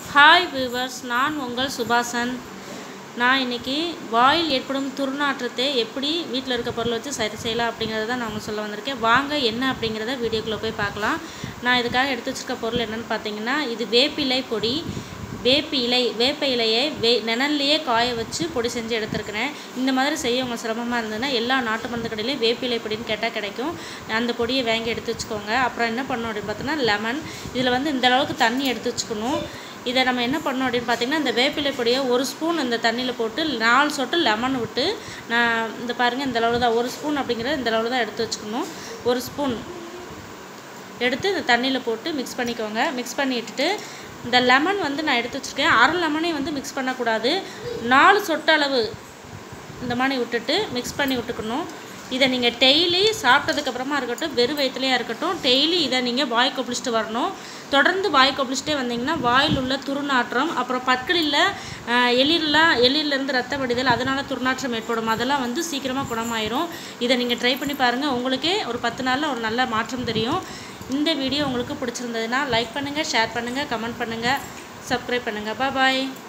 hi viewers நான் உங்கள் சுபாசன் நான் இன்னைக்கு வாயில் ஏற்படும் துர்நாற்றத்தை எப்படி வீட்டில் இருக்க பொருளை வச்சு சரி செய்யலாம் அப்படிங்கிறத தான் நான் உங்களுக்கு சொல்ல வந்திருக்கேன் வாங்க என்ன அப்படிங்கிறத வீடியோக்குள்ளே போய் பார்க்கலாம் நான் இதுக்காக எடுத்து வச்சிருக்க பொருள் என்னென்னு பார்த்தீங்கன்னா இது வேப்பிலை பொடி வேப்ப இலை வேப்ப இலையை வே நிழல்லையே காய வச்சு பொடி செஞ்சு எடுத்துருக்கிறேன் இந்த மாதிரி செய்ய உங்களுக்கு சிரமமாக இருந்ததுன்னா எல்லா நாட்டு மருந்து கடையிலையும் வேப்பிலை பொடின்னு கேட்டால் கிடைக்கும் அந்த பொடியை வாங்கி எடுத்து வச்சுக்கோங்க அப்புறம் என்ன பண்ணணும் அப்படின்னு பார்த்தோன்னா லெமன் இதில் வந்து இந்த அளவுக்கு தண்ணி எடுத்து வச்சுக்கணும் இதை நம்ம என்ன பண்ணோம் அப்படின்னு பார்த்தீங்கன்னா இந்த வேப்பிலை பொடியை ஒரு ஸ்பூன் இந்த தண்ணியில் போட்டு நாலு சொட்டு லெமன் விட்டு நான் இந்த பாருங்கள் இந்த அளவு தான் ஒரு ஸ்பூன் அப்படிங்கிறது இந்த அளவு தான் எடுத்து வச்சுக்கணும் ஒரு ஸ்பூன் எடுத்து இந்த தண்ணியில் போட்டு மிக்ஸ் பண்ணிக்கோங்க மிக்ஸ் பண்ணிட்டுட்டு இந்த லெமன் வந்து நான் எடுத்து வச்சுருக்கேன் அரை லெமனே வந்து மிக்ஸ் பண்ணக்கூடாது நாலு சொட்டு அளவு இந்த மாதிரி விட்டுட்டு மிக்ஸ் பண்ணி விட்டுக்கணும் இதை நீங்கள் டெய்லி சாப்பிட்டதுக்கப்புறமா இருக்கட்டும் வெறும் வயிற்றுலையாக இருக்கட்டும் டெய்லி இதை நீங்கள் வாய் கொப்பளிச்சுட்டு வரணும் தொடர்ந்து வாய் கொப்பளிச்சுட்டே வந்தீங்கன்னா வாயில் உள்ள துர்நாற்றம் அப்புறம் பற்களில் எளிரெலாம் எளிரிலேருந்து ரத்த வடிதல் அதனால் துர்நாற்றம் ஏற்படும் அதெல்லாம் வந்து சீக்கிரமாக குணமாயிரும் இதை நீங்கள் ட்ரை பண்ணி பாருங்கள் உங்களுக்கே ஒரு பத்து நாளில் ஒரு நல்ல மாற்றம் தெரியும் இந்த வீடியோ உங்களுக்கு பிடிச்சிருந்ததுன்னா லைக் பண்ணுங்கள் ஷேர் பண்ணுங்கள் கமெண்ட் பண்ணுங்கள் சப்ஸ்கிரைப் பண்ணுங்கள் பாய்